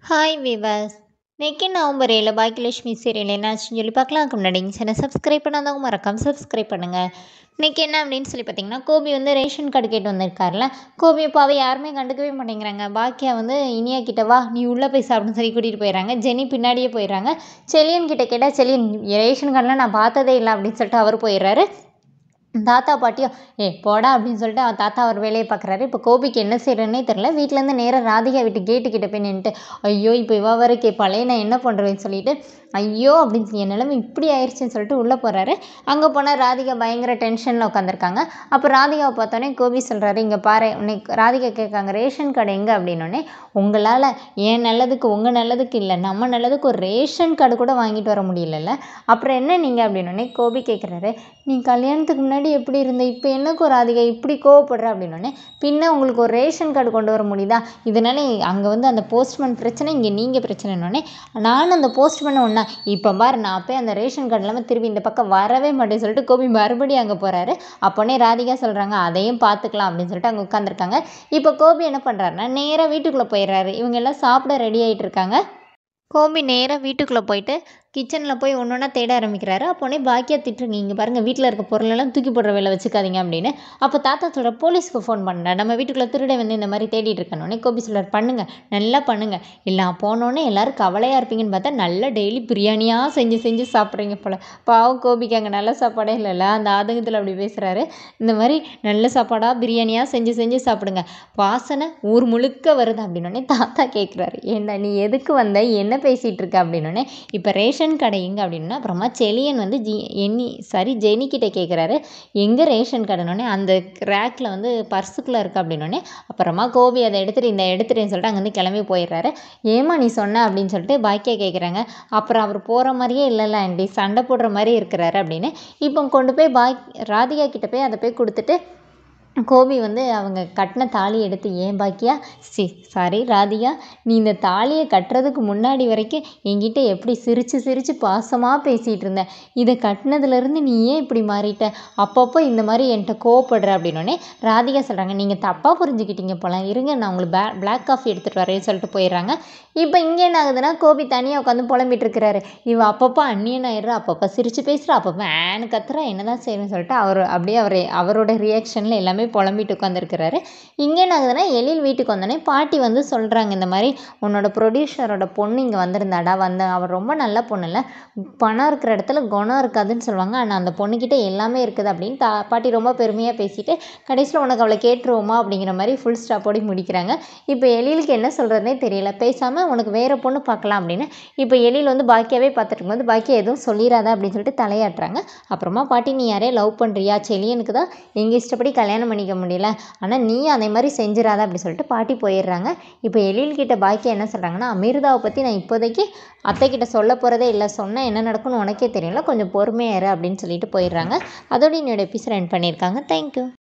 hi விவாஸ் இன்னைக்கு November ஏழு Baakiyalakshmi serial என்னாச்சுன்னு சொல்லி பார்க்கலாம் அதுக்கு முன்னாடி சேனல் சப்ஸ்கிரைப் பண்ணாதவங்க மறக்காம சப்ஸ்கிரைப் பண்ணுங்கள் இன்றைக்கி என்ன அப்படின்னு சொல்லி பார்த்தீங்கன்னா கோபி வந்து ரேஷன் கார்டு கேட்டு வந்திருக்காருல கோபி அப்பாவை யாருமே கண்டுக்கவே மாட்டேங்கிறாங்க பாக்கியா வந்து இனியா கிட்ட வா நீ உள்ளே போய் சாப்பிடுன்னு சொல்லி கூட்டிகிட்டு போயிடுறாங்க ஜெனி பின்னாடியே போயிடுறாங்க செலியன் கிட்ட கேட்டால் செலியன் ரேஷன் கார்டெலாம் நான் பார்த்ததே இல்லை அப்படின்னு சொல்லிட்டு அவர் போயிடுறாரு தாத்தா பாட்டியும் ஏ போடா அப்படின்னு சொல்லிட்டு அவன் தாத்தா அவர் வேலையை பார்க்குறாரு இப்போ கோபிக்கு என்ன செய்கிறேன்னே தெரில வீட்டிலேருந்து நேராக ராதிகா வீட்டு கேட்டு கிட்ட போய் நின்றுட்டு ஐயோ இப்போ இவ வர கேட்பாளே நான் என்ன பண்ணுறேன்னு சொல்லிட்டு ஐயோ அப்படின்னு என் நிலைமை இப்படி ஆயிடுச்சுன்னு சொல்லிட்டு உள்ளே போகிறாரு அங்கே போனால் ராதிகா பயங்கர டென்ஷனில் உட்காந்துருக்காங்க அப்போ ராதிகாவை பார்த்தோன்னே கோபி சொல்கிறாரு இங்கே பாரு உன்னை ராதிகா கேட்காங்க ரேஷன் கார்டு எங்கே அப்படின்னோடனே உங்களால் என் நல்லதுக்கு உங்கள் நல்லதுக்கு இல்லை நம்ம நல்லதுக்கு ஒரு ரேஷன் கார்டு கூட வாங்கிட்டு வர முடியலல்ல அப்புறம் என்ன நீங்கள் அப்படின்னோடனே கோபி கேட்குறாரு நீ கல்யாணத்துக்கு முன்னாடி எப்படி இருந்த இப்போ என்னக்கு ஒரு ராதிகா இப்படி கோவப்படுற அப்படின்னோடனே பின்ன உங்களுக்கு ஒரு ரேஷன் கார்டு கொண்டு வர முடியுதா இதனால அங்கே வந்து அந்த போஸ்ட்மேன் பிரச்சனை இங்கே நீங்கள் பிரச்சனைனோடனே நானும் அந்த போஸ்ட்மேனை ஒன்றா இப்போ பாரு நான் போய் அந்த ரேஷன் கார்டு இல்லாமல் திரும்பி இந்த பக்கம் வரவே மாட்டேன்னு சொல்லிட்டு கோபி மறுபடியும் அங்கே போகிறாரு அப்போனே ராதிகா சொல்கிறாங்க அதையும் பார்த்துக்கலாம் அப்படின்னு சொல்லிட்டு அங்கே உட்காந்துருக்காங்க இப்போ கோபி என்ன பண்ணுறாருன்னா நேராக வீட்டுக்குள்ளே போயிடுறாரு இவங்க எல்லாம் சாப்பிட ரெடி ஆகிட்டு இருக்காங்க கோபி நேராக வீட்டுக்குள்ளே போயிட்டு கிச்சனில் போய் ஒன்று ஒன்றா தேட ஆரம்பிக்கிறாரு அப்போனே பாக்கியா திட்டுருங்க இங்கே பாருங்கள் வீட்டில் இருக்க பொருளெல்லாம் தூக்கி போடுற வேலை வச்சுக்காதீங்க அப்படின்னு அப்போ தாத்தா சொல்கிற போலீஸ்க்கு ஃபோன் பண்ண நம்ம வீட்டுக்குள்ளே திருட வந்து இந்த மாதிரி தேடிட்டு இருக்கணுன்னே கோபி சொல்கிறார் பண்ணுங்கள் நல்லா பண்ணுங்கள் இல்லை போனோன்னே எல்லோரும் கவலையாக இருப்பீங்கன்னு பார்த்தா நல்லா டெய்லி பிரியாணியாக செஞ்சு செஞ்சு சாப்பிட்றீங்க போல் பாவம் கோபிக்கு அங்கே நல்ல சாப்பாடே இல்லைல்ல அந்த ஆதங்கத்தில் அப்படி பேசுகிறாரு இந்த மாதிரி நல்ல சாப்பாடாக பிரியாணியாக செஞ்சு செஞ்சு சாப்பிடுங்க வாசனை ஊர் முழுக்க வருது அப்படின்னோடனே தாத்தா கேட்குறாரு ஏண்டா நீ எதுக்கு வந்த என்ன பேசிகிட்டு இருக்க அப்படின்னோடனே இப்போ ரேஷன் ரேஷன் கடை எங்கே அப்படின்னா அப்புறமா செலியன் வந்து ஜி எண்ணி சாரி ஜெனிக்கிட்ட கேட்குறாரு எங்கே ரேஷன் கடைனோடனே அந்த ரேக்கில் வந்து பர்ஸுக்குள்ளே இருக்குது அப்படின்னோடனே அப்புறமா கோபி அதை எடுத்துகிட்டு இந்த எடுத்துகிட்டேன்னு சொல்லிட்டு அங்கேருந்து கிளம்பி போயிடுறாரு ஏமா நீ சொன்ன அப்படின்னு சொல்லிட்டு பாக்கியா கேட்குறாங்க அப்புறம் அவர் போகிற மாதிரியே இல்லைல்ல ஆண்டி சண்டை போடுற மாதிரி இருக்கிறாரு அப்படின்னு இப்போ கொண்டு போய் பாக் ராதிகா கிட்ட போய் அதை போய் கொடுத்துட்டு கோபி வந்து அவங்க கட்டின தாலி எடுத்து ஏன் பாக்கியா சி சாரி ராதிகா நீ இந்த தாலியை கட்டுறதுக்கு முன்னாடி வரைக்கும் என்கிட்ட எப்படி சிரித்து சிரித்து பாசமாக பேசிகிட்டு இருந்த இதை கட்டினதுலேருந்து நீ ஏன் இப்படி மாறிட்ட அப்பப்போ இந்த மாதிரி என்கிட்ட கோவப்படுற அப்படின்னோடனே ராதிகா சொல்கிறாங்க நீங்கள் தப்பாக புரிஞ்சுக்கிட்டீங்க போலாம் இருங்க நான் உங்களுக்கு பே பிளாக் காஃபி எடுத்துகிட்டு வரேன்னு சொல்லிட்டு போயிடுறாங்க இப்போ இங்கே என்ன ஆகுதுன்னா கோபி தனியாக உட்காந்து புலம்பிட்டு இருக்கிறாரு இவ அப்பப்போ அந்நியன் ஆயிடுறா அப்பப்போ சிரித்து பேசுகிறா அப்பப்போ ஆன்னு கத்துறா என்ன தான் செய்யணும்னு சொல்லிட்டு அவர் அப்படியே அவர் அவரோட ரியாக்ஷனில் எல்லாமே எல்லாமே புலம்பிட்டு உட்காந்துருக்கிறாரு இங்கே என்ன ஆகுதுன்னா எழில் வீட்டுக்கு வந்தோடனே பாட்டி வந்து சொல்கிறாங்க இந்த மாதிரி உன்னோட ப்ரொடியூசரோட பொண்ணு இங்கே வந்திருந்தாடா வந்த அவர் ரொம்ப நல்ல பொண்ணு இல்லை பணம் இருக்கிற இடத்துல குணம் இருக்காதுன்னு சொல்லுவாங்க ஆனால் அந்த பொண்ணுக்கிட்ட எல்லாமே இருக்குது அப்படின்னு தா பாட்டி ரொம்ப பெருமையாக பேசிட்டு கடைசியில் உனக்கு அவளை கேட்டுருவோமா அப்படிங்கிற மாதிரி ஃபுல் ஸ்டாப்போடி முடிக்கிறாங்க இப்போ எழிலுக்கு என்ன சொல்கிறதுனே தெரியல பேசாமல் உனக்கு வேறு பொண்ணு பார்க்கலாம் அப்படின்னு இப்போ எழில் வந்து பாக்கியாவே பார்த்துட்டு இருக்கும்போது பாக்கியா எதுவும் சொல்லிடாத அப்படின்னு சொல்லிட்டு தலையாட்டுறாங்க அப்புறமா பாட்டி நீ யாரையும் லவ் பண்ணுறியா செலியனுக்கு தான் எங்கள் இஷ்டப்படி கல்யாணம் பண்ணிக்க முடியல ஆனால் நீ அதே மாதிரி செஞ்சிடாத அப்படி சொல்லிட்டு பாட்டி போயிடுறாங்க இப்போ எழில் கிட்ட பாக்கியா என்ன சொல்கிறாங்கன்னா அமிர்தாவை பற்றி நான் இப்போதைக்கு அத்தைக்கிட்ட சொல்ல போகிறதே இல்லை சொன்னால் என்ன நடக்கும்னு உனக்கே தெரியல கொஞ்சம் பொறுமையாக இரு அப்படின்னு சொல்லிட்டு போயிடுறாங்க அதோட என்னோட எபிசோட் என் பண்ணியிருக்காங்க தேங்க்யூ